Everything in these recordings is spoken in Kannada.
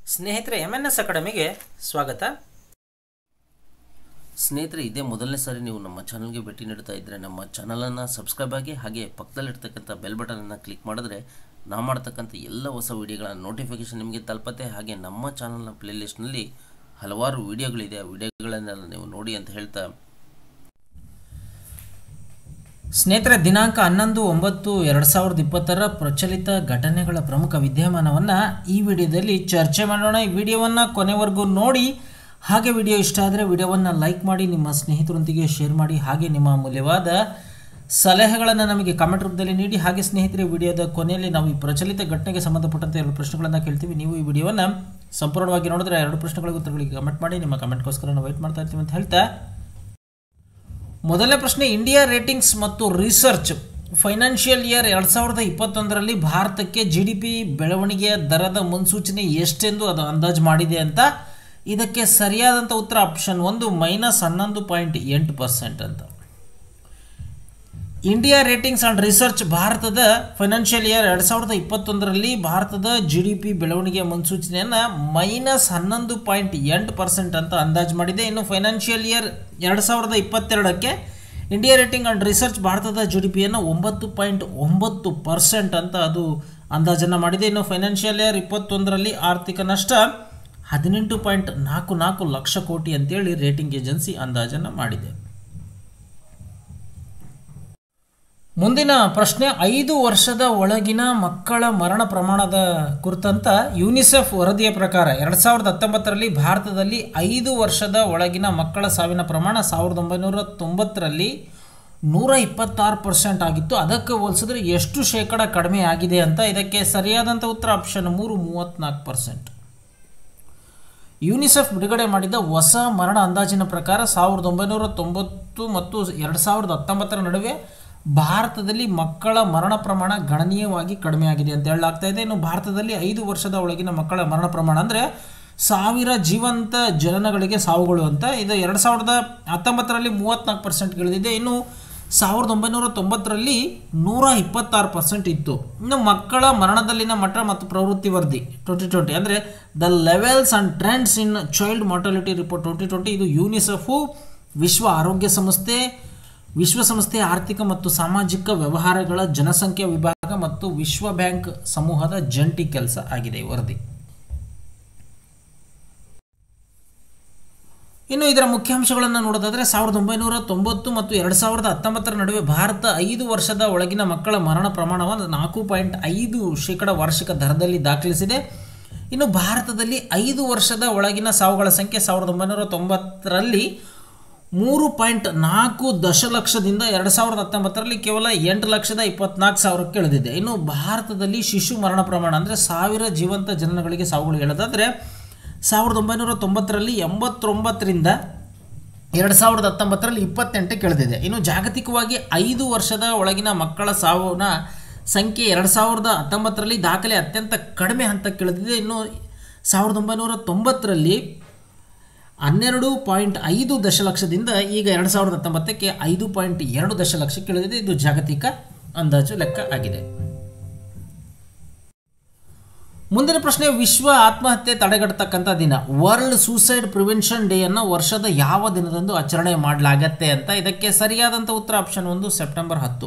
ಸ್ನೇಹಿತರೆ ಎಮ್ ಎನ್ ಎಸ್ ಅಕಾಡೆಮಿಗೆ ಸ್ವಾಗತ ಸ್ನೇಹಿತರೆ ಇದೇ ಮೊದಲನೇ ಸಾರಿ ನೀವು ನಮ್ಮ ಚಾನಲ್ಗೆ ಭೇಟಿ ನೀಡ್ತಾ ಇದ್ದರೆ ನಮ್ಮ ಚಾನಲನ್ನು ಸಬ್ಸ್ಕ್ರೈಬ್ ಆಗಿ ಹಾಗೆ ಪಕ್ಕದಲ್ಲಿರ್ತಕ್ಕಂಥ ಬೆಲ್ ಬಟನನ್ನು ಕ್ಲಿಕ್ ಮಾಡಿದ್ರೆ ನಾವು ಮಾಡ್ತಕ್ಕಂಥ ಎಲ್ಲ ಹೊಸ ವಿಡಿಯೋಗಳ ನೋಟಿಫಿಕೇಷನ್ ನಿಮಗೆ ತಲುಪತ್ತೆ ಹಾಗೆ ನಮ್ಮ ಚಾನಲ್ನ ಪ್ಲೇಲಿಸ್ಟ್ನಲ್ಲಿ ಹಲವಾರು ವಿಡಿಯೋಗಳಿದೆ ಆ ವಿಡಿಯೋಗಳನ್ನೆಲ್ಲ ನೀವು ನೋಡಿ ಅಂತ ಹೇಳ್ತಾ ಸ್ನೇಹಿತರೆ ದಿನಾಂಕ ಹನ್ನೊಂದು ಒಂಬತ್ತು ಎರಡು ಸಾವಿರದ ಇಪ್ಪತ್ತರ ಪ್ರಚಲಿತ ಘಟನೆಗಳ ಪ್ರಮುಖ ವಿದ್ಯಮಾನವನ್ನು ಈ ವಿಡಿಯೋದಲ್ಲಿ ಚರ್ಚೆ ಮಾಡೋಣ ಈ ವಿಡಿಯೋವನ್ನು ಕೊನೆವರೆಗೂ ನೋಡಿ ಹಾಗೆ ವಿಡಿಯೋ ಇಷ್ಟ ಆದರೆ ವಿಡಿಯೋವನ್ನು ಲೈಕ್ ಮಾಡಿ ನಿಮ್ಮ ಸ್ನೇಹಿತರೊಂದಿಗೆ ಶೇರ್ ಮಾಡಿ ಹಾಗೆ ನಿಮ್ಮ ಮೂಲ್ಯವಾದ ಸಲಹೆಗಳನ್ನು ನಮಗೆ ಕಾಮೆಂಟ್ ರೂಪದಲ್ಲಿ ನೀಡಿ ಹಾಗೆ ಸ್ನೇಹಿತರೆ ವಿಡಿಯೋದ ಕೊನೆಯಲ್ಲಿ ನಾವು ಈ ಪ್ರಚಲಿತ ಘಟನೆಗೆ ಸಂಬಂಧಪಟ್ಟಂತೆ ಎರಡು ಪ್ರಶ್ನೆಗಳನ್ನು ಕೇಳ್ತೀವಿ ನೀವು ಈ ವಿಡಿಯೋವನ್ನು ಸಂಪೂರ್ಣವಾಗಿ ನೋಡಿದ್ರೆ ಎರಡು ಪ್ರಶ್ನೆಗಳಿಗೆ ಉತ್ತರಗಳಿಗೆ ಕಮೆಂಟ್ ಮಾಡಿ ನಿಮ್ಮ ಕಮೆಂಟ್ಗೋಸ್ಕರ ನಾವು ವೆಯ್ಟ್ ಮಾಡ್ತಾ ಇರ್ತೀವಿ ಅಂತ ಹೇಳ್ತಾ ಮೊದಲನೇ ಪ್ರಶ್ನೆ ಇಂಡಿಯಾ ರೇಟಿಂಗ್ಸ್ ಮತ್ತು ರಿಸರ್ಚ್ ಫೈನಾನ್ಷಿಯಲ್ ಇಯರ್ ಎರಡು ಸಾವಿರದ ಇಪ್ಪತ್ತೊಂದರಲ್ಲಿ ಭಾರತಕ್ಕೆ ಜಿ ಡಿ ಪಿ ಬೆಳವಣಿಗೆಯ ದರದ ಮುನ್ಸೂಚನೆ ಎಷ್ಟೆಂದು ಅದು ಅಂದಾಜು ಮಾಡಿದೆ ಅಂತ ಇದಕ್ಕೆ ಸರಿಯಾದಂಥ ಉತ್ತರ ಆಪ್ಷನ್ ಒಂದು ಮೈನಸ್ ಹನ್ನೊಂದು ಪಾಯಿಂಟ್ ಎಂಟು ಪರ್ಸೆಂಟ್ ಅಂತ ಇಂಡಿಯಾ ರೇಟಿಂಗ್ಸ್ ಆ್ಯಂಡ್ ರಿಸರ್ಚ್ ಭಾರತದ ಫೈನಾನ್ಷಿಯಲ್ ಇಯರ್ ಎರಡು ಸಾವಿರದ ಇಪ್ಪತ್ತೊಂದರಲ್ಲಿ ಭಾರತದ ಜಿ ಡಿ ಪಿ ಬೆಳವಣಿಗೆಯ ಮುನ್ಸೂಚನೆಯನ್ನು ಮೈನಸ್ ಹನ್ನೊಂದು ಪಾಯಿಂಟ್ ಎಂಟು ಪರ್ಸೆಂಟ್ ಅಂತ ಅಂದಾಜು ಮಾಡಿದೆ ಇನ್ನು ಫೈನಾನ್ಷಿಯಲ್ ಇಯರ್ ಎರಡು ಸಾವಿರದ ಇಪ್ಪತ್ತೆರಡಕ್ಕೆ ಇಂಡಿಯಾ ರೇಟಿಂಗ್ ಆ್ಯಂಡ್ ರಿಸರ್ಚ್ ಭಾರತದ ಜಿ ಡಿ ಪಿಯನ್ನು ಒಂಬತ್ತು ಪಾಯಿಂಟ್ ಒಂಬತ್ತು ಪರ್ಸೆಂಟ್ ಅಂತ ಅದು ಅಂದಾಜನ್ನು ಮಾಡಿದೆ ಇನ್ನು ಫೈನಾನ್ಷಿಯಲ್ ಇಯರ್ ಇಪ್ಪತ್ತೊಂದರಲ್ಲಿ ಆರ್ಥಿಕ ನಷ್ಟ ಹದಿನೆಂಟು ಪಾಯಿಂಟ್ ನಾಲ್ಕು ನಾಲ್ಕು ಲಕ್ಷ ಕೋಟಿ ಅಂತೇಳಿ ರೇಟಿಂಗ್ ಏಜೆನ್ಸಿ ಅಂದಾಜನ್ನು ಮಾಡಿದೆ ಮುಂದಿನ ಪ್ರಶ್ನೆ ಐದು ವರ್ಷದ ಒಳಗಿನ ಮಕ್ಕಳ ಮರಣ ಪ್ರಮಾಣದ ಕುರಿತಂತ ಯುನಿಸೆಫ್ ವರದಿಯ ಪ್ರಕಾರ ಎರಡು ಸಾವಿರದ ಹತ್ತೊಂಬತ್ತರಲ್ಲಿ ಭಾರತದಲ್ಲಿ ಐದು ವರ್ಷದ ಒಳಗಿನ ಮಕ್ಕಳ ಸಾವಿನ ಪ್ರಮಾಣ ಸಾವಿರದ ಒಂಬೈನೂರ ತೊಂಬತ್ತರಲ್ಲಿ ನೂರ ಇಪ್ಪತ್ತಾರು ಪರ್ಸೆಂಟ್ ಆಗಿತ್ತು ಅದಕ್ಕೆ ಹೋಲಿಸಿದ್ರೆ ಎಷ್ಟು ಶೇಕಡ ಕಡಿಮೆ ಆಗಿದೆ ಅಂತ ಇದಕ್ಕೆ ಸರಿಯಾದಂಥ ಉತ್ತರ ಆಪ್ಷನ್ ಮೂರು ಮೂವತ್ತ್ನಾಲ್ಕು ಪರ್ಸೆಂಟ್ ಯುನಿಸೆಫ್ ಬಿಡುಗಡೆ ಮಾಡಿದ ಹೊಸ ಮರಣ ಅಂದಾಜಿನ ಪ್ರಕಾರ ಸಾವಿರದ ಒಂಬೈನೂರ ತೊಂಬತ್ತು ಮತ್ತು ಎರಡು ಸಾವಿರದ ಹತ್ತೊಂಬತ್ತರ ನಡುವೆ ಭಾರತದಲ್ಲಿ ಮಕ್ಕಳ ಮರಣ ಪ್ರಮಾಣ ಗಣನೀಯವಾಗಿ ಕಡಿಮೆಯಾಗಿದೆ ಅಂತ ಹೇಳಲಾಗ್ತಾ ಇದೆ ಇನ್ನು ಭಾರತದಲ್ಲಿ ಐದು ವರ್ಷದ ಒಳಗಿನ ಮಕ್ಕಳ ಮರಣ ಪ್ರಮಾಣ ಅಂದರೆ ಸಾವಿರ ಜೀವಂತ ಜನನಗಳಿಗೆ ಸಾವುಗಳು ಅಂತ ಇದು ಎರಡು ಸಾವಿರದ ಹತ್ತೊಂಬತ್ತರಲ್ಲಿ ಮೂವತ್ತ್ನಾಲ್ಕು ಪರ್ಸೆಂಟ್ ಇಳಿದಿದೆ ಇನ್ನು ಸಾವಿರದ ಒಂಬೈನೂರ ತೊಂಬತ್ತರಲ್ಲಿ ನೂರ ಇಪ್ಪತ್ತಾರು ಪರ್ಸೆಂಟ್ ಇತ್ತು ಇನ್ನು ಮಕ್ಕಳ ಮರಣದಲ್ಲಿನ ಮಟ್ಟ ಮತ್ತು ಪ್ರವೃತ್ತಿ ವರದಿ ಟ್ವೆಂಟಿ ಟ್ವೆಂಟಿ ಅಂದರೆ the levels and trends in child mortality report twenty twenty ಇದು ಯುನಿಸೆಫು ವಿಶ್ವ ಆರೋಗ್ಯ ಸಂಸ್ಥೆ ವಿಶ್ವಸಂಸ್ಥೆ ಆರ್ಥಿಕ ಮತ್ತು ಸಾಮಾಜಿಕ ವ್ಯವಹಾರಗಳ ಜನಸಂಖ್ಯಾ ವಿಭಾಗ ಮತ್ತು ವಿಶ್ವ ಬ್ಯಾಂಕ್ ಸಮೂಹದ ಜಂಟಿ ಕೆಲಸ ಆಗಿದೆ ಈ ವರದಿ ಇನ್ನು ಇದರ ಮುಖ್ಯಾಂಶಗಳನ್ನು ನೋಡೋದಾದರೆ ಸಾವಿರದ ಒಂಬೈನೂರ ತೊಂಬತ್ತು ಮತ್ತು ಎರಡು ಸಾವಿರದ ಹತ್ತೊಂಬತ್ತರ ನಡುವೆ ಭಾರತ ಐದು ವರ್ಷದ ಒಳಗಿನ ಮಕ್ಕಳ ಮರಣ ಪ್ರಮಾಣವನ್ನು ನಾಲ್ಕು ಪಾಯಿಂಟ್ ಐದು ಶೇಕಡ ವಾರ್ಷಿಕ ದರದಲ್ಲಿ ದಾಖಲಿಸಿದೆ ಇನ್ನು ಭಾರತದಲ್ಲಿ ಐದು ವರ್ಷದ ಒಳಗಿನ ಸಾವುಗಳ ಸಂಖ್ಯೆ ಸಾವಿರದ ಒಂಬೈನೂರ ತೊಂಬತ್ತರಲ್ಲಿ ಮೂರು ಪಾಯಿಂಟ್ ನಾಲ್ಕು ದಶಲಕ್ಷದಿಂದ ಎರಡು ಸಾವಿರದ ಹತ್ತೊಂಬತ್ತರಲ್ಲಿ ಕೇವಲ ಎಂಟು ಲಕ್ಷದ ಇಪ್ಪತ್ನಾಲ್ಕು ಸಾವಿರಕ್ಕೆ ಇಳಿದಿದೆ ಇನ್ನು ಭಾರತದಲ್ಲಿ ಶಿಶು ಮರಣ ಪ್ರಮಾಣ ಅಂದರೆ ಸಾವಿರ ಜೀವಂತ ಜನನಗಳಿಗೆ ಸಾವುಗಳು ಹೇಳೋದಾದರೆ ಸಾವಿರದ ಒಂಬೈನೂರ ತೊಂಬತ್ತರಲ್ಲಿ ಎಂಬತ್ತೊಂಬತ್ತರಿಂದ ಎರಡು ಸಾವಿರದ ಹತ್ತೊಂಬತ್ತರಲ್ಲಿ ಇಪ್ಪತ್ತೆಂಟಕ್ಕೆ ಇಳಿದಿದೆ ಇನ್ನು ಜಾಗತಿಕವಾಗಿ ಐದು ವರ್ಷದ ಒಳಗಿನ ಮಕ್ಕಳ ಸಾವಿನ ಸಂಖ್ಯೆ ಎರಡು ಸಾವಿರದ ಹತ್ತೊಂಬತ್ತರಲ್ಲಿ ದಾಖಲೆ ಅತ್ಯಂತ ಕಡಿಮೆ ಹಂತಕ್ಕೆ ಇಳಿದಿದೆ ಇನ್ನು ಸಾವಿರದ ಒಂಬೈನೂರ ತೊಂಬತ್ತರಲ್ಲಿ ಹನ್ನೆರಡು ಪಾಯಿಂಟ್ ಐದು ದಶಲಕ್ಷದಿಂದ ಈಗ ಎರಡು ಸಾವಿರದ ಹತ್ತೊಂಬತ್ತಕ್ಕೆ ಐದು ಪಾಯಿಂಟ್ ಎರಡು ದಶಲಕ್ಷಕ್ಕೆ ಇಳಿದಿದೆ ಇದು ಜಾಗತಿಕ ಅಂದಾಜು ಲೆಕ್ಕ ಆಗಿದೆ ಮುಂದಿನ ಪ್ರಶ್ನೆ ವಿಶ್ವ ಆತ್ಮಹತ್ಯೆ ತಡೆಗಟ್ಟತಕ್ಕಂಥ ದಿನ ವರ್ಲ್ಡ್ ಸೂಸೈಡ್ ಪ್ರಿವೆನ್ಷನ್ ಡೇ ಅನ್ನು ವರ್ಷದ ಯಾವ ದಿನದಂದು ಆಚರಣೆ ಮಾಡಲಾಗತ್ತೆ ಅಂತ ಇದಕ್ಕೆ ಸರಿಯಾದಂಥ ಉತ್ತರ ಆಪ್ಷನ್ ಒಂದು ಸೆಪ್ಟೆಂಬರ್ ಹತ್ತು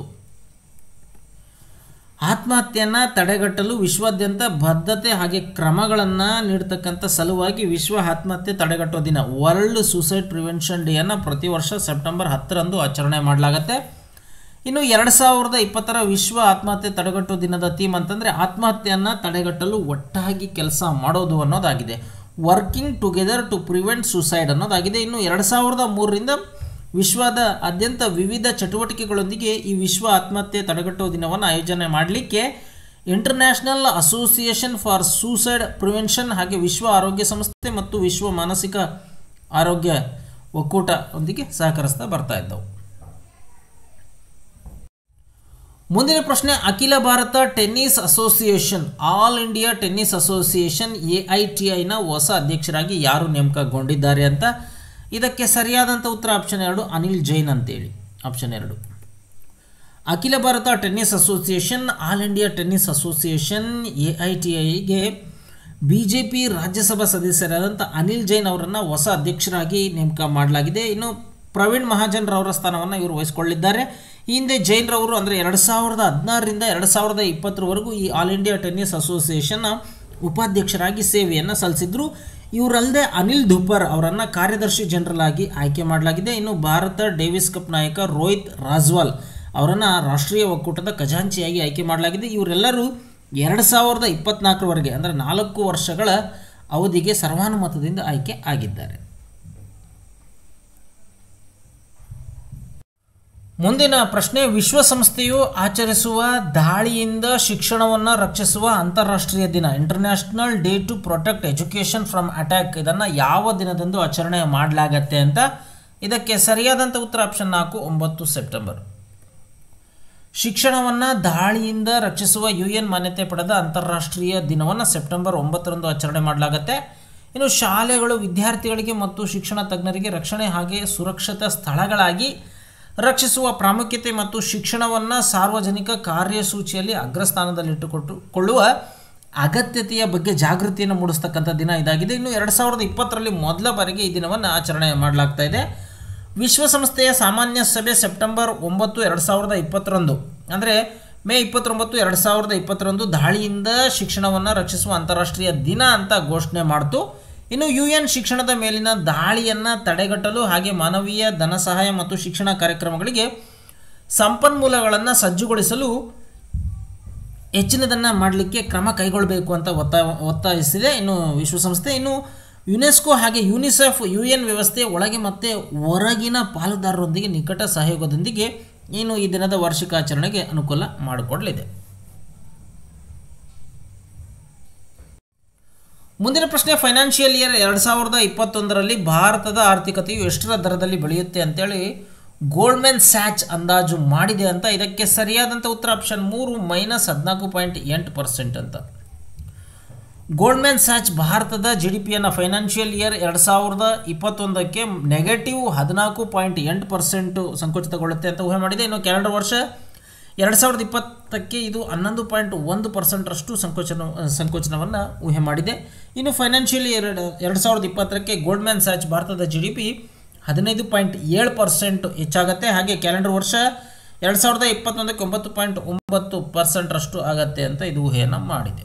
ಆತ್ಮಹತ್ಯೆಯನ್ನು ತಡೆಗಟ್ಟಲು ವಿಶ್ವಾದ್ಯಂತ ಬದ್ಧತೆ ಹಾಗೆ ಕ್ರಮಗಳನ್ನು ನೀಡತಕ್ಕಂಥ ಸಲುವಾಗಿ ವಿಶ್ವ ಆತ್ಮಹತ್ಯೆ ತಡೆಗಟ್ಟುವ ದಿನ ವರ್ಲ್ಡ್ ಸೂಸೈಡ್ ಪ್ರಿವೆನ್ಷನ್ ಡೇಯನ್ನು ಪ್ರತಿ ವರ್ಷ ಸೆಪ್ಟೆಂಬರ್ ಹತ್ತರಂದು ಆಚರಣೆ ಮಾಡಲಾಗತ್ತೆ ಇನ್ನು ಎರಡು ಸಾವಿರದ ಇಪ್ಪತ್ತರ ವಿಶ್ವ ಆತ್ಮಹತ್ಯೆ ತಡೆಗಟ್ಟುವ ದಿನದ ಥೀಮ್ ಅಂತಂದರೆ ಆತ್ಮಹತ್ಯೆಯನ್ನು ತಡೆಗಟ್ಟಲು ಒಟ್ಟಾಗಿ ಕೆಲಸ ಮಾಡೋದು ಅನ್ನೋದಾಗಿದೆ working together to prevent suicide ಅನ್ನೋದಾಗಿದೆ ಇನ್ನು ಎರಡು ಸಾವಿರದ ಮೂರರಿಂದ ವಿಶ್ವದ ಅತ್ಯಂತ ವಿವಿಧ ಚಟುವಟಿಕೆಗಳೊಂದಿಗೆ ಈ ವಿಶ್ವ ಆತ್ಮಹತ್ಯೆ ತಡೆಗಟ್ಟುವ ದಿನವನ್ನು ಆಯೋಜನೆ ಮಾಡಲಿಕ್ಕೆ international association for suicide prevention ಹಾಗೆ ವಿಶ್ವ ಆರೋಗ್ಯ ಸಂಸ್ಥೆ ಮತ್ತು ವಿಶ್ವ ಮಾನಸಿಕ ಆರೋಗ್ಯ ಒಕ್ಕೂಟ ಒಂದಿಗೆ ಸಹಕರಿಸ್ತಾ ಬರ್ತಾ ಇದ್ದವು ಮುಂದಿನ ಪ್ರಶ್ನೆ ಅಖಿಲ ಭಾರತ tennis association all India tennis association A I T ಐನ ಹೊಸ ಅಧ್ಯಕ್ಷರಾಗಿ ಯಾರು ನೇಮಕಗೊಂಡಿದ್ದಾರೆ ಅಂತ ಇದಕ್ಕೆ ಸರಿಯಾದಂಥ ಉತ್ತರ ಆಪ್ಷನ್ ಎರಡು ಅನಿಲ್ ಜೈನ್ ಅಂತೇಳಿ ಆಪ್ಷನ್ ಎರಡು ಅಖಿಲ ಭಾರತ tennis association all India tennis association A I T ಐಗೆ ಬಿ ಜೆ ಪಿ ರಾಜ್ಯಸಭಾ ಸದಸ್ಯರಾದಂಥ ಅನಿಲ್ ಜೈನ್ ಅವರನ್ನು ಹೊಸ ಅಧ್ಯಕ್ಷರಾಗಿ ನೇಮಕ ಮಾಡಲಾಗಿದೆ ಇನ್ನು ಪ್ರವೀಣ್ ಮಹಾಜನ್ ರವರ ಸ್ಥಾನವನ್ನು ಇವರು ವಹಿಸಿಕೊಳ್ಳಿದ್ದಾರೆ ಈ ಹಿಂದೆ ಜೈನ್ ರವರು ಅಂದರೆ ಎರಡು ಸಾವಿರದ ಹದಿನಾರರಿಂದ ಎರಡು ಸಾವಿರದ ಇಪ್ಪತ್ತರವರೆಗೂ ಈ ಆಲ್ ಇಂಡಿಯಾ ಟೆನ್ನಿಸ್ ಅಸೋಸಿಯೇಷನ್ನ ಉಪಾಧ್ಯಕ್ಷರಾಗಿ ಸೇವೆಯನ್ನು ಸಲ್ಲಿಸಿದ್ರು ಇವರಲ್ಲದೆ ಅನಿಲ್ ಧುಪರ್ ಅವರನ್ನು ಕಾರ್ಯದರ್ಶಿ ಜನರಲ್ ಆಗಿ ಆಯ್ಕೆ ಮಾಡಲಾಗಿದೆ ಇನ್ನು ಭಾರತ ಡೇವಿಸ್ ಕಪ್ ನಾಯಕ ರೋಹಿತ್ ರಾಜ್ವಾಲ್ ಅವರನ್ನು ರಾಷ್ಟ್ರೀಯ ಒಕ್ಕೂಟದ ಖಜಾಂಚಿಯಾಗಿ ಆಯ್ಕೆ ಮಾಡಲಾಗಿದೆ ಇವರೆಲ್ಲರೂ ಎರಡು ಸಾವಿರದ ಇಪ್ಪತ್ನಾಲ್ಕರವರೆಗೆ ಅಂದರೆ ನಾಲ್ಕು ವರ್ಷಗಳ ಅವಧಿಗೆ ಸರ್ವಾನುಮತದಿಂದ ಆಯ್ಕೆ ಆಗಿದ್ದಾರೆ ಮುಂದಿನ ಪ್ರಶ್ನೆ ವಿಶ್ವಸಂಸ್ಥೆಯು ಆಚರಿಸುವ ದಾಳಿಯಿಂದ ಶಿಕ್ಷಣವನ್ನು ರಕ್ಷಿಸುವ ಅಂತಾರಾಷ್ಟ್ರೀಯ ದಿನ international day to protect education from attack ಇದನ್ನು ಯಾವ ದಿನದಂದು ಆಚರಣೆ ಮಾಡಲಾಗತ್ತೆ ಅಂತ ಇದಕ್ಕೆ ಸರಿಯಾದಂಥ ಉತ್ತರ ಆಪ್ಷನ್ ನಾಲ್ಕು ಒಂಬತ್ತು ಸೆಪ್ಟೆಂಬರ್ ಶಿಕ್ಷಣವನ್ನು ದಾಳಿಯಿಂದ ರಕ್ಷಿಸುವ ಯು ಎನ್ ಮಾನ್ಯತೆ ಪಡೆದ ಅಂತಾರಾಷ್ಟ್ರೀಯ ದಿನವನ್ನು ಸೆಪ್ಟೆಂಬರ್ ಒಂಬತ್ತರಂದು ಆಚರಣೆ ಮಾಡಲಾಗುತ್ತೆ ಇನ್ನು ಶಾಲೆಗಳು ವಿದ್ಯಾರ್ಥಿಗಳಿಗೆ ಮತ್ತು ಶಿಕ್ಷಣ ತಜ್ಞರಿಗೆ ರಕ್ಷಣೆ ಹಾಗೆ ಸುರಕ್ಷಿತ ಸ್ಥಳಗಳಾಗಿ ರಕ್ಷಿಸುವ ಪ್ರಾಮುಖ್ಯತೆ ಮತ್ತು ಶಿಕ್ಷಣವನ್ನು ಸಾರ್ವಜನಿಕ ಕಾರ್ಯಸೂಚಿಯಲ್ಲಿ ಅಗ್ರಸ್ಥಾನದಲ್ಲಿಟ್ಟುಕೊಟ್ಟು ಕೊಳ್ಳುವ ಅಗತ್ಯತೆಯ ಬಗ್ಗೆ ಜಾಗೃತಿಯನ್ನು ಮೂಡಿಸ್ತಕ್ಕಂಥ ದಿನ ಇದಾಗಿದೆ ಇನ್ನು ಎರಡು ಸಾವಿರದ ಇಪ್ಪತ್ತರಲ್ಲಿ ಮೊದಲ ಬಾರಿಗೆ ಈ ದಿನವನ್ನು ಆಚರಣೆ ಮಾಡಲಾಗ್ತಾ ಇದೆ ವಿಶ್ವಸಂಸ್ಥೆಯ ಸಾಮಾನ್ಯ ಸಭೆ ಸೆಪ್ಟೆಂಬರ್ ಒಂಬತ್ತು ಎರಡು ಸಾವಿರದ ಇಪ್ಪತ್ತರಂದು ಅಂದರೆ ಮೇ ಇಪ್ಪತ್ತೊಂಬತ್ತು ಎರಡು ಸಾವಿರದ ಇಪ್ಪತ್ತರಂದು ದಾಳಿಯಿಂದ ಶಿಕ್ಷಣವನ್ನು ರಕ್ಷಿಸುವ ಅಂತಾರಾಷ್ಟ್ರೀಯ ದಿನ ಅಂತ ಘೋಷಣೆ ಮಾಡಿತು ಇನ್ನು ಯು ಎನ್ ಶಿಕ್ಷಣದ ಮೇಲಿನ ದಾಳಿಯನ್ನು ತಡೆಗಟ್ಟಲು ಹಾಗೆ ಮಾನವೀಯ ಧನ ಸಹಾಯ ಮತ್ತು ಶಿಕ್ಷಣ ಕಾರ್ಯಕ್ರಮಗಳಿಗೆ ಸಂಪನ್ಮೂಲಗಳನ್ನು ಸಜ್ಜುಗೊಳಿಸಲು ಹೆಚ್ಚಿನದನ್ನು ಮಾಡಲಿಕ್ಕೆ ಕ್ರಮ ಕೈಗೊಳ್ಳಬೇಕು ಅಂತ ಒತ್ತ ಒತ್ತಾಯಿಸಿದೆ ಇನ್ನು ವಿಶ್ವಸಂಸ್ಥೆ ಇನ್ನು ಯುನೆಸ್ಕೋ ಹಾಗೆ ಯುನಿಸೆಫ್ ಯು ಎನ್ ವ್ಯವಸ್ಥೆ ಒಳಗೆ ಮತ್ತು ಹೊರಗಿನ ಪಾಲುದಾರರೊಂದಿಗೆ ನಿಕಟ ಸಹಯೋಗದೊಂದಿಗೆ ಇನ್ನು ಈ ದಿನದ ವಾರ್ಷಿಕ ಆಚರಣೆಗೆ ಅನುಕೂಲ ಮಾಡಿಕೊಡಲಿದೆ ಮುಂದಿನ ಪ್ರಶ್ನೆ ಫೈನಾನ್ಷಿಯಲ್ ಇಯರ್ ಎರಡು ಸಾವಿರದ ಇಪ್ಪತ್ತೊಂದರಲ್ಲಿ ಭಾರತದ ಆರ್ಥಿಕತೆಯು ಎಷ್ಟರ ದರದಲ್ಲಿ ಬೆಳೆಯುತ್ತೆ ಅಂತೇಳಿ ಗೋಲ್ಡ್ಮೆನ್ ಸ್ಯಾಚ್ ಅಂದಾಜು ಮಾಡಿದೆ ಅಂತ ಇದಕ್ಕೆ ಸರಿಯಾದಂಥ ಉತ್ತರ ಆಪ್ಷನ್ ಮೂರು ಮೈನಸ್ ಹದಿನಾಲ್ಕು ಪಾಯಿಂಟ್ ಎಂಟು ಪರ್ಸೆಂಟ್ ಅಂತ ಗೋಲ್ಡ್ಮ್ಯಾನ್ ಸ್ಯಾಚ್ ಭಾರತದ ಜಿ ಡಿ ಪಿಯನ್ನು ಫೈನಾನ್ಷಿಯಲ್ ಇಯರ್ ಎರಡು ಸಾವಿರದ ಇಪ್ಪತ್ತೊಂದಕ್ಕೆ ನೆಗೆಟಿವ್ ಹದಿನಾಲ್ಕು ಪಾಯಿಂಟ್ ಎಂಟು ಪರ್ಸೆಂಟು ಸಂಕುಚಿತಗೊಳ್ಳುತ್ತೆ ಅಂತ ಊಹೆ ಮಾಡಿದೆ ಇನ್ನು ಕ್ಯಾಲೆಂಡರ್ ವರ್ಷ ಎರಡು ಸಾವಿರದ ಇಪ್ಪತ್ತಕ್ಕೆ ಇದು ಹನ್ನೊಂದು ಪಾಯಿಂಟ್ ಒಂದು ಪರ್ಸೆಂಟರಷ್ಟು ಸಂಕೋಚನ ಸಂಕೋಚನವನ್ನು ಊಹೆ ಮಾಡಿದೆ ಇನ್ನು ಫೈನಾನ್ಷಿಯಲ್ ಎರಡು ಎರಡು ಸಾವಿರದ ಇಪ್ಪತ್ತಕ್ಕೆ ಗೋಲ್ಡ್ಮ್ಯಾನ್ ಸ್ಯಾಚ್ ಭಾರತದ ಜಿ ಡಿ ಪಿ ಹದಿನೈದು ಪಾಯಿಂಟ್ ಏಳು ಪರ್ಸೆಂಟ್ ಹೆಚ್ಚಾಗತ್ತೆ ಹಾಗೆ ಕ್ಯಾಲೆಂಡರ್ ವರ್ಷ ಎರಡು ಸಾವಿರದ ಇಪ್ಪತ್ತೊಂದಕ್ಕೆ ಒಂಬತ್ತು ಪಾಯಿಂಟ್ ಒಂಬತ್ತು ಪರ್ಸೆಂಟರಷ್ಟು ಆಗತ್ತೆ ಅಂತ ಇದು ಊಹೆಯನ್ನು ಮಾಡಿದೆ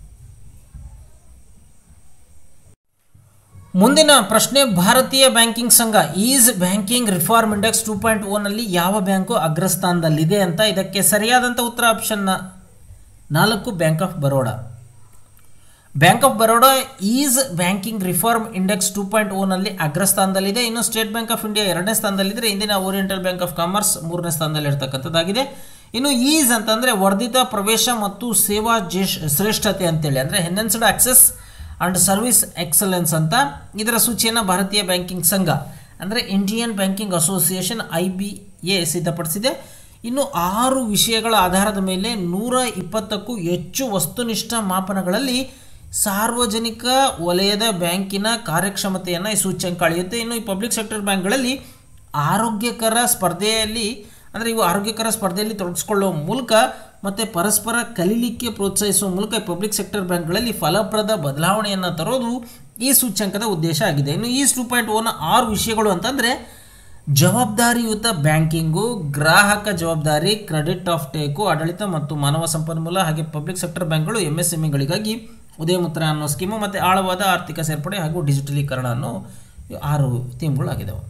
ಮುಂದಿನ ಪ್ರಶ್ನೆ ಭಾರತೀಯ ಬ್ಯಾಂಕಿಂಗ್ ಸಂಘ EASE banking reform index two point ಓನಲ್ಲಿ ಯಾವ ಬ್ಯಾಂಕು ಅಗ್ರಸ್ಥಾನದಲ್ಲಿದೆ ಅಂತ ಇದಕ್ಕೆ ಸರಿಯಾದಂಥ ಉತ್ತರ ಆಪ್ಷನ್ ನಾಲ್ಕು bank of Baroda bank of Baroda EASE banking reform index two point ಓನಲ್ಲಿ ಅಗ್ರಸ್ಥಾನದಲ್ಲಿದೆ ಇನ್ನು ಸ್ಟೇಟ್ ಬ್ಯಾಂಕ್ ಆಫ್ ಇಂಡಿಯಾ ಎರಡನೇ ಸ್ಥಾನದಲ್ಲಿದ್ದರೆ ಇಂದಿನ ಓರಿಯೆಂಟಲ್ ಬ್ಯಾಂಕ್ ಆಫ್ ಕಾಮರ್ಸ್ ಮೂರನೇ ಸ್ಥಾನದಲ್ಲಿ ಇರ್ತಕ್ಕಂಥದ್ದಾಗಿದೆ ಇನ್ನು ಈಸ್ ಅಂತಂದರೆ ವರ್ಧಿತ ಪ್ರವೇಶ ಮತ್ತು ಸೇವಾ ಜೇಶ್ ಶ್ರೇಷ್ಠತೆ ಅಂತೇಳಿ ಅಂದರೆ enhanced access and service excellence ಅಂತ ಇದರ ಸೂಚಿಯನ್ನು ಭಾರತೀಯ ಬ್ಯಾಂಕಿಂಗ್ ಸಂಘ ಅಂದರೆ Indian banking association I B A ಸಿದ್ಧಪಡಿಸಿದೆ ಇನ್ನು ಆರು ವಿಷಯಗಳ ಆಧಾರದ ಮೇಲೆ ನೂರ ಇಪ್ಪತ್ತಕ್ಕೂ ಹೆಚ್ಚು ವಸ್ತುನಿಷ್ಠ ಮಾಪನಗಳಲ್ಲಿ ಸಾರ್ವಜನಿಕ ವಲಯದ ಬ್ಯಾಂಕಿನ ಕಾರ್ಯಕ್ಷಮತೆಯನ್ನು ಈ ಸೂಚ್ಯಂಕ ಅಳೆಯುತ್ತೆ ಇನ್ನು ಈ ಪಬ್ಲಿಕ್ ಸೆಕ್ಟರ್ ಬ್ಯಾಂಕ್ಗಳಲ್ಲಿ ಆರೋಗ್ಯಕರ ಸ್ಪರ್ಧೆಯಲ್ಲಿ ಅಂದರೆ ಇವು ಆರೋಗ್ಯಕರ ಸ್ಪರ್ಧೆಯಲ್ಲಿ ತೊಡಗಿಸ್ಕೊಳ್ಳುವ ಮೂಲಕ ಮತ್ತು ಪರಸ್ಪರ ಕಲೀಲಿಕ್ಕೆ ಪ್ರೋತ್ಸಾಹಿಸುವ ಮೂಲಕ ಪಬ್ಲಿಕ್ ಸೆಕ್ಟರ್ ಬ್ಯಾಂಕ್ಗಳಲ್ಲಿ ಫಲಪ್ರದ ಬದಲಾವಣೆಯನ್ನು ತರೋದು ಈ ಸೂಚ್ಯಂಕದ ಉದ್ದೇಶ ಆಗಿದೆ ಇನ್ನು ಈ ಟೂ ಪಾಯಿಂಟ್ ಓನ ಆರು ವಿಷಯಗಳು ಅಂತಂದರೆ ಜವಾಬ್ದಾರಿಯುತ ಬ್ಯಾಂಕಿಂಗು ಗ್ರಾಹಕ ಜವಾಬ್ದಾರಿ ಕ್ರೆಡಿಟ್ ಆಫ್ ಟೇಕು ಆಡಳಿತ ಮತ್ತು ಮಾನವ ಸಂಪನ್ಮೂಲ ಹಾಗೆ ಪಬ್ಲಿಕ್ ಸೆಕ್ಟರ್ ಬ್ಯಾಂಕ್ಗಳು ಎಮ್ ಎಸ್ ಎಮ್ ಇಗಳಿಗಾಗಿ ಉದಯಮುತ್ರ ಅನ್ನೋ ಸ್ಕೀಮು ಮತ್ತು ಆಳವಾದ ಆರ್ಥಿಕ ಸೇರ್ಪಡೆ ಹಾಗೂ ಡಿಜಿಟಲೀಕರಣ ಅನ್ನೋ ಆರು ಥೀಮ್ಗಳಾಗಿದ್ದಾವೆ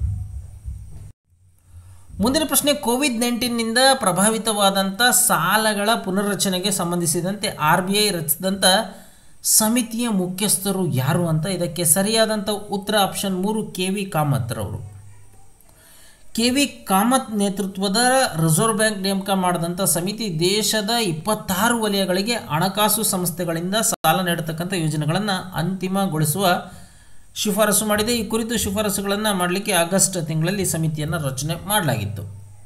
ಮುಂದಿನ ಪ್ರಶ್ನೆ ಕೋವಿಡ್ ನೈನ್ಟೀನ್ನಿಂದ ಪ್ರಭಾವಿತವಾದಂಥ ಸಾಲಗಳ ಪುನರ್ರಚನೆಗೆ ಸಂಬಂಧಿಸಿದಂತೆ ಆರ್ ಬಿ ಐ ರಚಿಸಿದಂಥ ಸಮಿತಿಯ ಮುಖ್ಯಸ್ಥರು ಯಾರು ಅಂತ ಇದಕ್ಕೆ ಸರಿಯಾದಂಥ ಉತ್ತರ ಆಪ್ಷನ್ ಮೂರು ಕೆ ವಿ ಕಾಮತ್ ರವರು ಕೆ ವಿ ಕಾಮತ್ ನೇತೃತ್ವದ ರಿಸರ್ವ್ ಬ್ಯಾಂಕ್ ನೇಮಕ ಮಾಡಿದಂಥ ಸಮಿತಿ ದೇಶದ ಇಪ್ಪತ್ತಾರು ವಲಯಗಳಿಗೆ ಹಣಕಾಸು ಸಂಸ್ಥೆಗಳಿಂದ ಸಾಲ ನೀಡತಕ್ಕಂಥ ಯೋಜನೆಗಳನ್ನು ಅಂತಿಮಗೊಳಿಸುವ ಶಿಫಾರಸು ಮಾಡಿದೆ ಈ ಕುರಿತು ಶಿಫಾರಸುಗಳನ್ನು ಮಾಡಲಿಕ್ಕೆ ಆಗಸ್ಟ್ ತಿಂಗಳಲ್ಲಿ ಸಮಿತಿಯನ್ನು ರಚನೆ ಮಾಡಲಾಗಿತ್ತು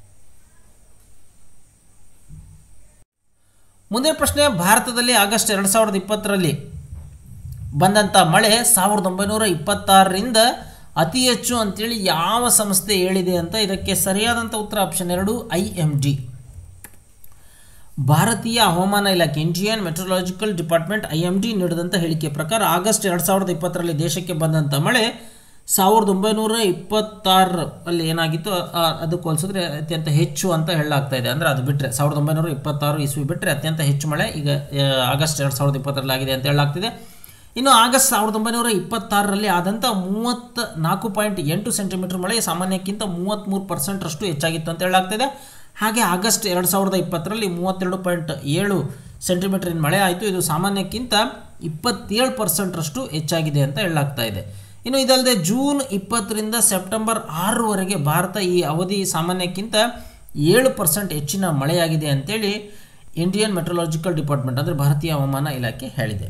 ಮುಂದಿನ ಪ್ರಶ್ನೆ ಭಾರತದಲ್ಲಿ ಆಗಸ್ಟ್ ಎರಡು ಸಾವಿರದ ಇಪ್ಪತ್ತರಲ್ಲಿ ಬಂದಂಥ ಮಳೆ ಸಾವಿರದ ಒಂಬೈನೂರ ಇಪ್ಪತ್ತಾರರಿಂದ ಅತಿ ಹೆಚ್ಚು ಅಂತೇಳಿ ಯಾವ ಸಂಸ್ಥೆ ಹೇಳಿದೆ ಅಂತ ಇದಕ್ಕೆ ಸರಿಯಾದಂಥ ಉತ್ತರ ಆಪ್ಷನ್ ಎರಡು ಐ ಎಮ್ ಡಿ ಭಾರತೀಯ ಹವಾಮಾನ ಇಲಾಖೆ Indian meteorological department I M D ನೀಡಿದಂಥ ಹೇಳಿಕೆ ಪ್ರಕಾರ ಆಗಸ್ಟ್ ಎರಡು ಸಾವಿರದ ಇಪ್ಪತ್ತರಲ್ಲಿ ದೇಶಕ್ಕೆ ಬಂದಂಥ ಮಳೆ ಸಾವಿರದ ಒಂಬೈನೂರ ಇಪ್ಪತ್ತಾರು ಅಲ್ಲಿ ಏನಾಗಿತ್ತು ಆ- ಅದಕ್ಕೆ ಹೋಲಿಸಿದ್ರೆ ಅತ್ಯಂತ ಹೆಚ್ಚು ಅಂತ ಹೇಳಲಾಗ್ತಾ ಇದೆ ಅಂದರೆ ಅದು ಬಿಟ್ಟರೆ ಸಾವಿರದ ಒಂಬೈನೂರ ಇಪ್ಪತ್ತಾರು ಇಸ್ವಿ ಬಿಟ್ಟರೆ ಅತ್ಯಂತ ಹೆಚ್ಚು ಮಳೆ ಈಗ ಆ, ಆಗಸ್ಟ್ ಎರಡು ಸಾವಿರದ ಇಪ್ಪತ್ತರಲ್ಲಿ ಆಗಿದೆ ಅಂತ ಹೇಳಲಾಗ್ತಿದೆ ಇನ್ನು ಆಗಸ್ಟ್ ಸಾವಿರದ ಒಂಬೈನೂರ ಇಪ್ಪತ್ತಾರರಲ್ಲಿ ಆದಂಥ ಮೂವತ್ತ ನಾಲ್ಕು ಪಾಯಿಂಟ್ ಎಂಟು ಸೆಂಟಿಮೀಟರ್ ಮಳೆ ಸಾಮಾನ್ಯಕ್ಕಿಂತ ಮೂವತ್ತ್ಮೂರು ಪರ್ಸೆಂಟರಷ್ಟು ಹೆಚ್ಚಾಗಿತ್ತು ಅಂತ ಹೇಳಲಾಗ್ತಿದೆ ಹಾಗೆ ಆಗಸ್ಟ್ ಎರಡು ಸಾವಿರದ ಇಪ್ಪತ್ತರಲ್ಲಿ ಮೂವತ್ತೆರಡು ಪಾಯಿಂಟ್ ಏಳು ಸೆಂಟಿಮೀಟರಿನ ಮಳೆ ಆಯಿತು ಇದು ಸಾಮಾನ್ಯಕ್ಕಿಂತ ಇಪ್ಪತ್ತೇಳು ಪರ್ಸೆಂಟ್ರಷ್ಟು ಹೆಚ್ಚಾಗಿದೆ ಅಂತ ಹೇಳಲಾಗ್ತಾ ಇದೆ ಇನ್ನು ಇದಲ್ಲದೆ ಜೂನ್ ಇಪ್ಪತ್ತರಿಂದ ಸೆಪ್ಟೆಂಬರ್ ಆರರವರೆಗೆ ಭಾರತ ಈ ಅವಧಿ ಸಾಮಾನ್ಯಕ್ಕಿಂತ ಏಳು ಪರ್ಸೆಂಟ್ ಹೆಚ್ಚಿನ ಮಳೆಯಾಗಿದೆ ಅಂತೇಳಿ ಇಂಡಿಯನ್ ಮೆಟ್ರಲಾಜಿಕಲ್ ಡಿಪಾರ್ಟ್ಮೆಂಟ್ ಅಂದರೆ ಭಾರತೀಯ ಹವಾಮಾನ ಇಲಾಖೆ ಹೇಳಿದೆ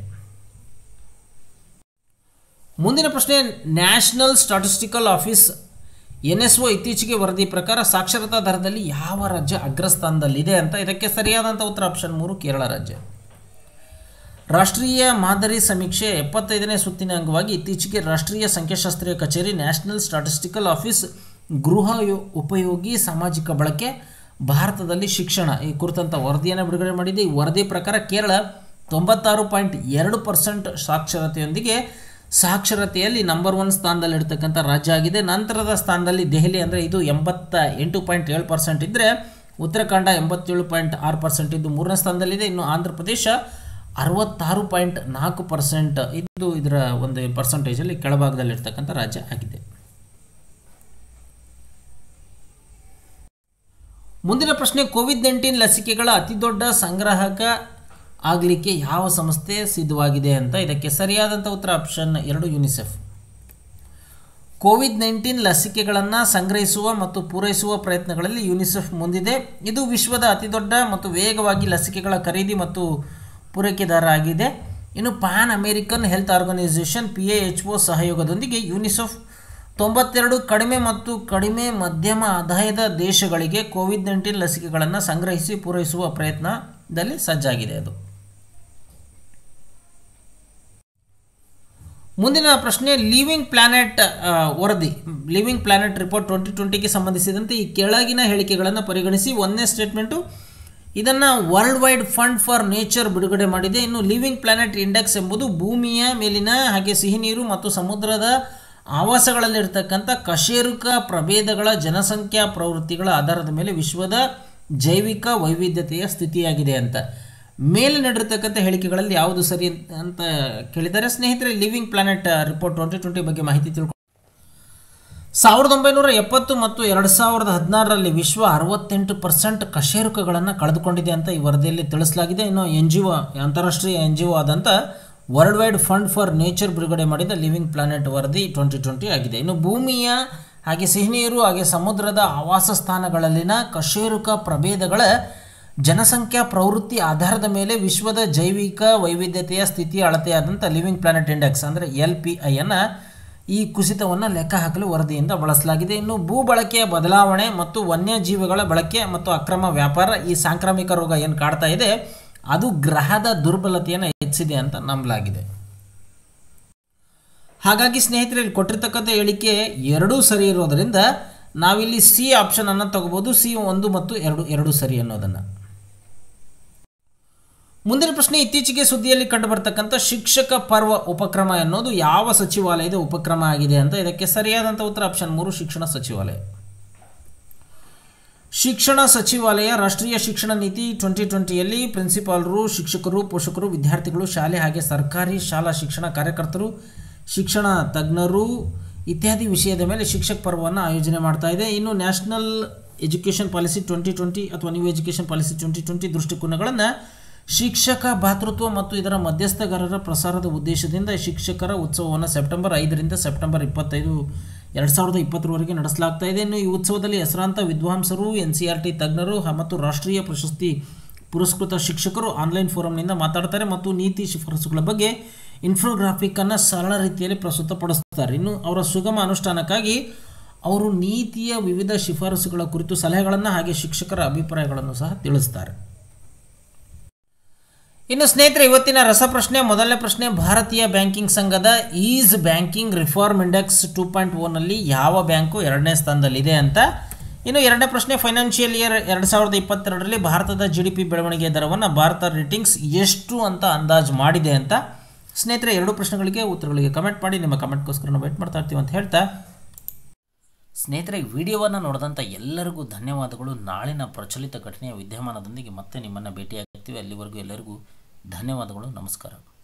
ಮುಂದಿನ ಪ್ರಶ್ನೆ national statistical office N S O ಇತ್ತೀಚೆಗೆ ವರದಿ ಪ್ರಕಾರ ಸಾಕ್ಷರತಾ ದರದಲ್ಲಿ ಯಾವ ರಾಜ್ಯ ಅಗ್ರಸ್ಥಾನದಲ್ಲಿದೆ ಅಂತ ಇದಕ್ಕೆ ಸರಿಯಾದಂಥ ಉತ್ತರ ಆಪ್ಷನ್ ಮೂರು ಕೇರಳ ರಾಜ್ಯ ರಾಷ್ಟ್ರೀಯ ಮಾದರಿ ಸಮೀಕ್ಷೆ ಎಪ್ಪತ್ತೈದನೇ ಸುತ್ತಿನ ಅಂಗವಾಗಿ ಇತ್ತೀಚೆಗೆ ರಾಷ್ಟ್ರೀಯ ಸಂಖ್ಯಾಶಾಸ್ತ್ರೀಯ ಕಚೇರಿ ನ್ಯಾಷನಲ್ ಸ್ಟಾಟಿಸ್ಟಿಕಲ್ ಆಫೀಸ್ ಗೃಹ ಯೋ- ಉಪಯೋಗಿ ಸಾಮಾಜಿಕ ಬಳಕೆ ಭಾರತದಲ್ಲಿ ಶಿಕ್ಷಣ ಈ ಕುರಿತಂಥ ವರದಿಯನ್ನು ಬಿಡುಗಡೆ ಮಾಡಿದೆ ಈ ವರದಿ ಪ್ರಕಾರ ಕೇರಳ ತೊಂಬತ್ತಾರು ಪಾಯಿಂಟ್ ಎರಡು ಪರ್ಸೆಂಟ್ ಸಾಕ್ಷರತೆಯೊಂದಿಗೆ ಸಾಕ್ಷರತೆಯಲ್ಲಿ ನಂಬರ್ ಒನ್ ಸ್ಥಾನದಲ್ಲಿರ್ತಕ್ಕಂಥ ರಾಜ್ಯ ಆಗಿದೆ ನಂತರದ ಸ್ಥಾನದಲ್ಲಿ ದೆಹಲಿ ಅಂದರೆ ಇದು ಎಂಬತ್ತ ಎಂಟು ಪಾಯಿಂಟ್ ಏಳು ಪರ್ಸೆಂಟ್ ಇದ್ದರೆ ಉತ್ತರಾಖಂಡ ಎಂಬತ್ತೇಳು ಪಾಯಿಂಟ್ ಆರು ಪರ್ಸೆಂಟ್ ಇದ್ದು ಮೂರನೇ ಸ್ಥಾನದಲ್ಲಿದೆ ಇನ್ನು ಆಂಧ್ರ ಪ್ರದೇಶ ಅರವತ್ತಾರು ಪಾಯಿಂಟ್ ನಾಲ್ಕು ಪರ್ಸೆಂಟ್ ಇದು ಇದರ ಒಂದು ಪರ್ಸೆಂಟೇಜಲ್ಲಿ ಕೆಳಭಾಗದಲ್ಲಿರ್ತಕ್ಕಂಥ ರಾಜ್ಯ ಆಗಿದೆ ಮುಂದಿನ ಪ್ರಶ್ನೆ ಕೋವಿಡ್ ನೈನ್ಟೀನ್ ಲಸಿಕೆಗಳ ಅತಿದೊಡ್ಡ ಸಂಗ್ರಾಹಕ ಆಗಲಿಕ್ಕೆ ಯಾವ ಸಂಸ್ಥೆ ಸಿದ್ಧವಾಗಿದೆ ಅಂತ ಇದಕ್ಕೆ ಸರಿಯಾದಂಥ ಉತ್ತರ ಆಪ್ಷನ್ ಎರಡು ಯುನಿಸೆಫ್ ಕೋವಿಡ್ ನೈನ್ಟೀನ್ ಲಸಿಕೆಗಳನ್ನು ಸಂಗ್ರಹಿಸುವ ಮತ್ತು ಪೂರೈಸುವ ಪ್ರಯತ್ನಗಳಲ್ಲಿ ಯುನಿಸೆಫ್ ಮುಂದಿದೆ ಇದು ವಿಶ್ವದ ಅತಿದೊಡ್ಡ ಮತ್ತು ವೇಗವಾಗಿ ಲಸಿಕೆಗಳ ಖರೀದಿ ಮತ್ತು ಪೂರೈಕೆದಾರ ಆಗಿದೆ ಇನ್ನು Pan American health organization P A H O ಸಹಯೋಗದೊಂದಿಗೆ ಯುನಿಸೆಫ್ ತೊಂಬತ್ತೆರಡು ಕಡಿಮೆ ಮತ್ತು ಕಡಿಮೆ ಮಧ್ಯಮ ಆದಾಯದ ದೇಶಗಳಿಗೆ ಕೋವಿಡ್ ನೈನ್ಟೀನ್ ಲಸಿಕೆಗಳನ್ನು ಸಂಗ್ರಹಿಸಿ ಪೂರೈಸುವ ಪ್ರಯತ್ನದಲ್ಲಿ ಸಜ್ಜಾಗಿದೆ ಅದು ಮುಂದಿನ ಪ್ರಶ್ನೆ ಲಿವಿಂಗ್ ಪ್ಲಾನೆಟ್ ಆ, ವರದಿ ಲಿವಿಂಗ್ ಪ್ಲಾನೆಟ್ ರಿಪೋರ್ಟ್ ಟ್ವೆಂಟಿ ಟ್ವೆಂಟಿಗೆ ಸಂಬಂಧಿಸಿದಂತೆ ಈ ಕೆಳಗಿನ ಹೇಳಿಕೆಗಳನ್ನು ಪರಿಗಣಿಸಿ ಒಂದನೇ ಸ್ಟೇಟ್ಮೆಂಟು ಇದನ್ನು world wide fund for nature ಬಿಡುಗಡೆ ಮಾಡಿದೆ ಇನ್ನು ಲಿವಿಂಗ್ ಪ್ಲಾನೆಟ್ ಇಂಡೆಕ್ಸ್ ಎಂಬುದು ಭೂಮಿಯ ಮೇಲಿನ ಹಾಗೆ ಸಿಹಿ ನೀರು ಮತ್ತು ಸಮುದ್ರದ ಆವಾಸಗಳಲ್ಲಿರ್ತಕ್ಕಂಥ ಕಶೇರುಕ ಪ್ರಭೇದಗಳ ಜನಸಂಖ್ಯಾ ಪ್ರವೃತ್ತಿಗಳ ಆಧಾರದ ಮೇಲೆ ವಿಶ್ವದ ಜೈವಿಕ ವೈವಿಧ್ಯತೆಯ ಸ್ಥಿತಿಯಾಗಿದೆ ಅಂತ ಮೇಲೆ ನಡೆದಿರ್ತಕ್ಕಂಥ ಹೇಳಿಕೆಗಳಲ್ಲಿ ಯಾವುದು ಸರಿ ಅಂತ- ಅಂತ ಕೇಳಿದ್ದಾರೆ ಸ್ನೇಹಿತರೆ living planet report twenty twenty ಬಗ್ಗೆ ಮಾಹಿತಿ ತಿಳ್ಕೊ ಸಾವಿರದ ಒಂಬೈನೂರ ಎಪ್ಪತ್ತು ಮತ್ತು ಎರಡು ಸಾವಿರದ ಹದಿನಾರರಲ್ಲಿ ವಿಶ್ವ ಅರವತ್ತೆಂಟು ಪರ್ಸೆಂಟ್ ಕಶೇರುಕಗಳನ್ನು ಕಳೆದುಕೊಂಡಿದೆ ಅಂತ ಈ ವರದಿಯಲ್ಲಿ ತಿಳಿಸಲಾಗಿದೆ ಇನ್ನು ಎನ್ ಜಿ ಒ ಅಂತಾರಾಷ್ಟ್ರೀಯ ಎನ್ ಜಿ ಒ ಆದಂಥ world wide fund for nature ಬಿಡುಗಡೆ ಮಾಡಿದ ಲಿವಿಂಗ್ ಪ್ಲಾನೆಟ್ ವರದಿ ಟ್ವೆಂಟಿ ಟ್ವೆಂಟಿ ಆಗಿದೆ ಇನ್ನು ಭೂಮಿಯ ಹಾಗೆ ಸಿಹಿನೀರು ಹಾಗೆ ಸಮುದ್ರದ ಆವಾಸ ಸ್ಥಾನಗಳಲ್ಲಿನ ಕಶೇರುಕ ಪ್ರಭೇದಗಳ ಜನಸಂಖ್ಯಾ ಪ್ರವೃತ್ತಿ ಆಧಾರದ ಮೇಲೆ ವಿಶ್ವದ ಜೈವಿಕ ವೈವಿಧ್ಯತೆಯ ಸ್ಥಿತಿ ಅಳತೆಯಾದಂಥ ಲಿವಿಂಗ್ ಪ್ಲಾನೆಟ್ ಇಂಡೆಕ್ಸ್ ಅಂದರೆ ಎಲ್ ಪಿ ಐಯನ್ನು ಈ ಕುಸಿತವನ್ನು ಲೆಕ್ಕ ಹಾಕಲು ವರದಿಯಿಂದ ಬಳಸಲಾಗಿದೆ ಇನ್ನು ಭೂ ಬಳಕೆಯ ಬದಲಾವಣೆ ಮತ್ತು ವನ್ಯಜೀವಿಗಳ ಬಳಕೆ ಮತ್ತು ಅಕ್ರಮ ವ್ಯಾಪಾರ ಈ ಸಾಂಕ್ರಾಮಿಕ ರೋಗ ಏನು ಕಾಡ್ತಾ ಇದೆ ಅದು ಗ್ರಹದ ದುರ್ಬಲತೆಯನ್ನು ಹೆಚ್ಚಿದೆ ಅಂತ ನಂಬಲಾಗಿದೆ ಹಾಗಾಗಿ ಸ್ನೇಹಿತರೆ ಇಲ್ಲಿ ಕೊಟ್ಟಿರ್ತಕ್ಕಂಥ ಹೇಳಿಕೆ ಎರಡೂ ಸರಿ ಇರೋದರಿಂದ ನಾವಿಲ್ಲಿ ಸಿ ಆಪ್ಷನ್ ಅನ್ನು ತಗೋಬಹುದು ಸಿ ಒಂದು ಮತ್ತು ಎರಡು ಎರಡು ಸರಿ ಅನ್ನೋದನ್ನು ಮುಂದಿನ ಪ್ರಶ್ನೆ ಇತ್ತೀಚೆಗೆ ಸುದ್ದಿಯಲ್ಲಿ ಕಂಡುಬರ್ತಕ್ಕಂಥ ಶಿಕ್ಷಕ ಪರ್ವ ಉಪಕ್ರಮ ಎನ್ನುವುದು ಯಾವ ಸಚಿವಾಲಯದ ಉಪಕ್ರಮ ಆಗಿದೆ ಅಂತ ಇದಕ್ಕೆ ಸರಿಯಾದಂಥ ಉತ್ತರ ಆಪ್ಷನ್ ಮೂರು ಶಿಕ್ಷಣ ಸಚಿವಾಲಯ ಶಿಕ್ಷಣ ಸಚಿವಾಲಯ ರಾಷ್ಟ್ರೀಯ ಶಿಕ್ಷಣ ನೀತಿ ಟ್ವೆಂಟಿ ಟ್ವೆಂಟಿಯಲ್ಲಿ ಪ್ರಿನ್ಸಿಪಾಲರು ಶಿಕ್ಷಕರು ಪೋಷಕರು ವಿದ್ಯಾರ್ಥಿಗಳು ಶಾಲೆ ಹಾಗೆ ಸರ್ಕಾರಿ ಶಾಲಾ ಶಿಕ್ಷಣ ಕಾರ್ಯಕರ್ತರು ಶಿಕ್ಷಣ ತಜ್ಞರು ಇತ್ಯಾದಿ ವಿಷಯದ ಮೇಲೆ ಶಿಕ್ಷಕ ಪರ್ವವನ್ನು ಆಯೋಜನೆ ಮಾಡ್ತಾ ಇದೆ ಇನ್ನು national education policy twenty twenty ಅಥವಾ new education policy twenty twenty ದೃಷ್ಟಿಕೋನಗಳನ್ನು ಶಿಕ್ಷಕ ಭಾತೃತ್ವ ಮತ್ತು ಇದರ ಮಧ್ಯಸ್ಥಗಾರರ ಪ್ರಸಾರದ ಉದ್ದೇಶದಿಂದ ಶಿಕ್ಷಕರ ಉತ್ಸವವನ್ನು ಸೆಪ್ಟೆಂಬರ್ ಐದರಿಂದ ಸೆಪ್ಟೆಂಬರ್ ಇಪ್ಪತ್ತೈದು ಎರಡು ಸಾವಿರದ ಇಪ್ಪತ್ತರವರೆಗೆ ನಡೆಸಲಾಗ್ತಾ ಇದೆ ಇನ್ನು ಈ ಉತ್ಸವದಲ್ಲಿ ಹೆಸರಾಂತ ವಿದ್ವಾಂಸರು ಎನ್ ಸಿ ಆರ್ ಟಿ ತಜ್ಞರು ಹ- ಮತ್ತು ರಾಷ್ಟ್ರೀಯ ಪ್ರಶಸ್ತಿ ಪುರಸ್ಕೃತ ಶಿಕ್ಷಕರು ಆನ್ಲೈನ್ ಫೋರಂನಿಂದ ಮಾತಾಡ್ತಾರೆ ಮತ್ತು ನೀತಿ ಶಿಫಾರಸುಗಳ ಬಗ್ಗೆ ಇನ್ಫೋಗ್ರಾಫಿಕನ್ನು ಸರಳ ರೀತಿಯಲ್ಲಿ ಪ್ರಸ್ತುತಪಡಿಸ್ತಾರೆ ಇನ್ನು ಅವರ ಸುಗಮ ಅನುಷ್ಠಾನಕ್ಕಾಗಿ ಅವರು ನೀತಿಯ ವಿವಿಧ ಶಿಫಾರಸುಗಳ ಕುರಿತು ಸಲಹೆಗಳನ್ನು ಹಾಗೆ ಶಿಕ್ಷಕರ ಅಭಿಪ್ರಾಯಗಳನ್ನು ಸಹ ತಿಳಿಸ್ತಾರೆ ಇನ್ನು ಸ್ನೇಹಿತರೆ ಇವತ್ತಿನ ರಸಪ್ರಶ್ನೆ ಮೊದಲನೇ ಪ್ರಶ್ನೆ ಭಾರತೀಯ ಬ್ಯಾಂಕಿಂಗ್ ಸಂಘದ EASE banking reform index two point ಓನಲ್ಲಿ ಯಾವ ಬ್ಯಾಂಕು ಎರಡನೇ ಸ್ಥಾನದಲ್ಲಿದೆ ಅಂತ ಇನ್ನು ಎರಡನೇ ಪ್ರಶ್ನೆ ಫೈನಾನ್ಷಿಯಲ್ ಇಯರ್ ಎರಡು ಸಾವಿರದ ಇಪ್ಪತ್ತೆರಡರಲ್ಲಿ ಭಾರತದ ಜಿ ಡಿ ಪಿ ಬೆಳವಣಿಗೆ ದರವನ್ನು ಭಾರತ ರೇಟಿಂಗ್ಸ್ ಎಷ್ಟು ಅಂತ ಅಂದಾಜು ಮಾಡಿದೆ ಅಂತ ಸ್ನೇಹಿತರೆ ಎರಡು ಪ್ರಶ್ನೆಗಳಿಗೆ ಉತ್ತರಗಳಿಗೆ ಕಮೆಂಟ್ ಮಾಡಿ ನಿಮ್ಮ ಕಮೆಂಟ್ಗೋಸ್ಕರ ನಾವು ವೇಟ್ ಮಾಡ್ತಾ ಇರ್ತೀವಿ ಅಂತ ಹೇಳ್ತಾ ಸ್ನೇಹಿತರೆ ವಿಡಿಯೋವನ್ನು ನೋಡಿದಂಥ ಎಲ್ಲರಿಗೂ ಧನ್ಯವಾದಗಳು ನಾಳಿನ ಪ್ರಚಲಿತ ಘಟನೆಯ ವಿದ್ಯಮಾನದೊಂದಿಗೆ ಮತ್ತೆ ನಿಮ್ಮನ್ನು ಭೇಟಿಯಾಗ್ತೀವಿ ಅಲ್ಲಿವರೆಗೂ ಎಲ್ಲರಿಗೂ ಧನ್ಯವಾದಗಳು ನಮಸ್ಕಾರ